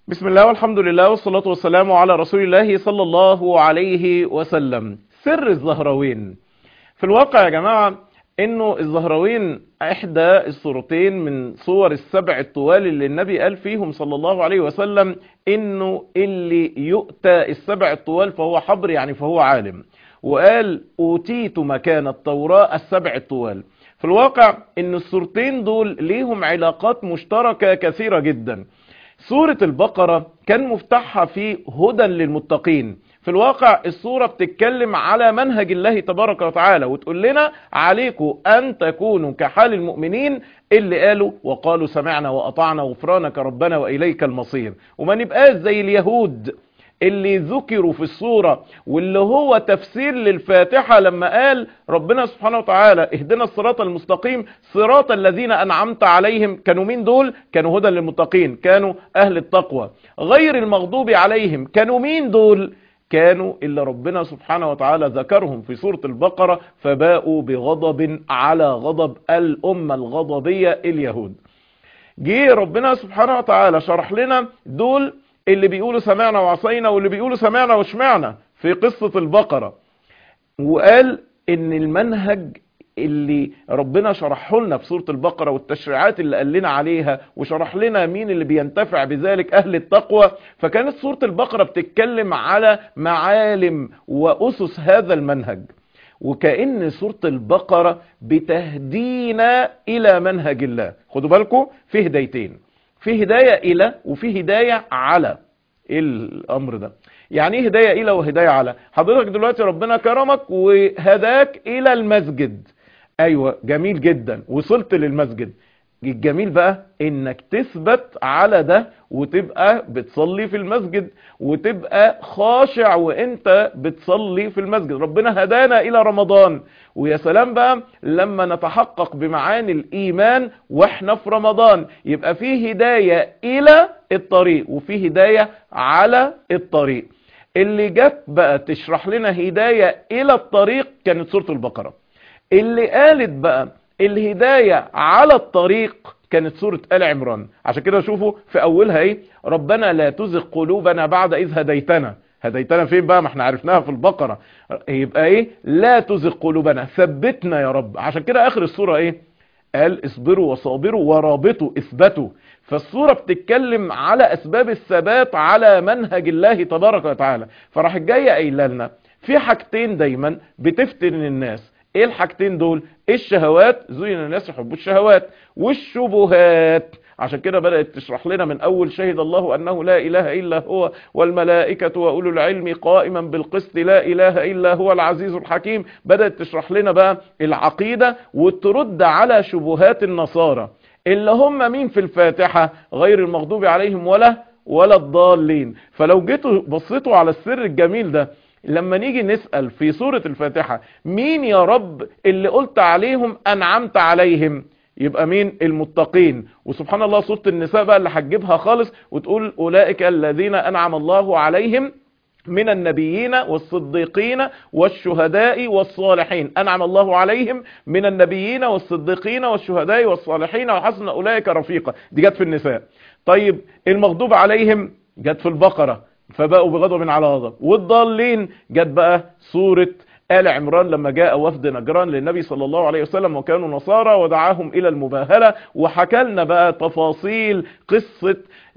بسم الله والحمد لله والصلاة والسلام على رسول الله صلى الله عليه وسلم سر الزهراوين في الواقع يا جماعة انه الزهراوين احدى الصورتين من صور السبع الطوال اللي النبي قال فيهم صلى الله عليه وسلم انه اللي يؤتى السبع الطوال فهو حبر يعني فهو عالم وقال اوتيت مكان التوراة السبع الطوال في الواقع ان الصورتين دول ليهم علاقات مشتركة كثيرة جدا سورة البقرة كان مفتاحها في هدى للمتقين في الواقع السورة بتتكلم على منهج الله تبارك وتعالى وتقول لنا عليكم أن تكونوا كحال المؤمنين اللي قالوا وقالوا سمعنا وأطعنا غفرانك ربنا وإليك المصير وما نبقاش زي اليهود اللي ذكروا في الصورة واللي هو تفسير للفاتحة لما قال ربنا سبحانه وتعالى اهدنا الصراط المستقيم صراط الذين أنعمت عليهم كانوا مين دول كانوا هدى للمتقين كانوا أهل التقوى غير المغضوب عليهم كانوا مين دول كانوا اللي ربنا سبحانه وتعالى ذكرهم في سورة البقرة فباءوا بغضب على غضب الأمة الغضبية اليهود جه ربنا سبحانه وتعالى شرح لنا دول اللي بيقولوا سمعنا وعصينا واللي بيقولوا سمعنا وشمعنا في قصة البقرة وقال ان المنهج اللي ربنا شرحه لنا في سورة البقرة والتشريعات اللي قال لنا عليها وشرح لنا مين اللي بينتفع بذلك أهل التقوى فكانت سورة البقرة بتتكلم على معالم وأسس هذا المنهج وكأن سورة البقرة بتهدينا إلى منهج الله خدوا بالكم في هدايتين في هداية إلى وفي هداية على إيه الأمر ده يعني ايه هداية إلى وهداية على حضرتك دلوقتي ربنا كرمك وهداك إلى المسجد أيوة جميل جدا وصلت للمسجد الجميل بقى انك تثبت على ده وتبقى بتصلي في المسجد وتبقى خاشع وانت بتصلي في المسجد ربنا هدانا الى رمضان ويا سلام بقى لما نتحقق بمعاني الايمان واحنا في رمضان يبقى في هداية الى الطريق وفي هداية على الطريق اللي جت بقى تشرح لنا هداية الى الطريق كانت سورة البقرة اللي قالت بقى الهداية على الطريق كانت سورة آل عمران عشان كده شوفوا في أولها ايه ربنا لا تزغ قلوبنا بعد إذ هديتنا هديتنا فين بقى ما احنا عرفناها في البقرة يبقى ايه لا تزغ قلوبنا ثبتنا يا رب عشان كده آخر السورة ايه قال اصبروا وصابروا ورابطوا اثبتوا فالسورة بتتكلم على أسباب الثبات على منهج الله تبارك وتعالى فراح الجاية قايله لنا في حاجتين دايما بتفتن الناس ايه الحاجتين دول الشهوات زين الناس يحبوا الشهوات والشبهات عشان كده بدأت تشرح لنا من أول شهد الله أنه لا إله إلا هو والملائكة وأولو العلم قائما بالقسط لا إله إلا هو العزيز الحكيم بدأت تشرح لنا بقى العقيدة وترد على شبهات النصارى اللي هم مين في الفاتحة غير المغضوب عليهم ولا ولا الضالين فلو جيتوا بصيتوا على السر الجميل ده لما نيجي نسأل في سورة الفاتحة مين يا رب اللي قلت عليهم أنعمت عليهم يبقى مين المتقين وسبحان الله سورة النساء بقى اللي هتجيبها خالص وتقول أولئك الذين أنعم الله عليهم من النبيين والصديقين والشهداء والصالحين أنعم الله عليهم من النبيين والصديقين والشهداء والصالحين وحسن أولئك رفيقا دي جت في النساء طيب المغضوب عليهم جت في البقرة فبقوا بغضب على غضب والضالين جت بقى سورة آل عمران لما جاء وفد نجران للنبي صلى الله عليه وسلم وكانوا نصارى ودعاهم إلى المباهلة وحكى لنا بقى تفاصيل قصة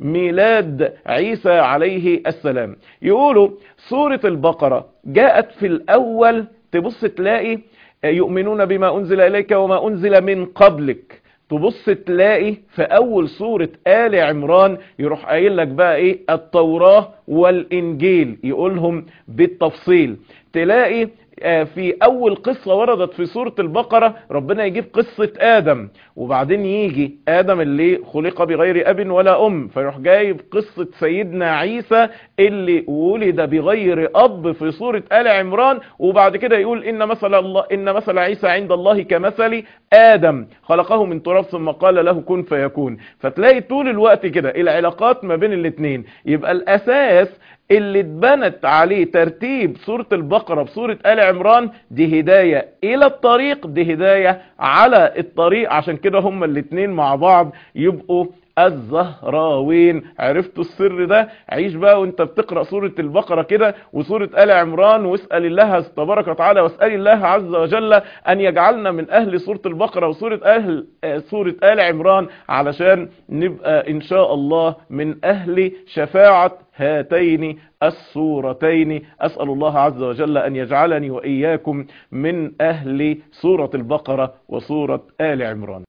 ميلاد عيسى عليه السلام يقولوا سورة البقرة جاءت في الأول تبص تلاقي يؤمنون بما أنزل إليك وما أنزل من قبلك تبص تلاقي في اول سورة آل عمران يروح قايل لك بقى ايه التوراة والانجيل يقولهم بالتفصيل تلاقي في اول قصة وردت في سورة البقرة ربنا يجيب قصة ادم وبعدين يجي ادم اللي خلق بغير اب ولا ام فيروح جايب قصة سيدنا عيسى اللي ولد بغير اب في سورة ال عمران وبعد كده يقول ان مثل الله ان مثل عيسى عند الله كمثل ادم خلقه من تراب ثم قال له كن فيكون فتلاقي طول الوقت كده العلاقات ما بين الاثنين يبقى الاساس اللي اتبنت عليه ترتيب سورة البقرة بسورة آل عمران دي هداية الى الطريق دي هداية على الطريق عشان كده هما الاتنين مع بعض يبقوا الزهراوين عرفتوا السر ده عيش بقى وانت بتقرأ سورة البقرة كده وسورة آل عمران واسأل الله تبارك وتعالى واسأل الله عز وجل أن يجعلنا من أهل سورة البقرة وسورة أهل سورة آل عمران علشان نبقى إن شاء الله من أهل شفاعة هاتين السورتين أسأل الله عز وجل أن يجعلني وإياكم من أهل سورة البقرة وسورة آل عمران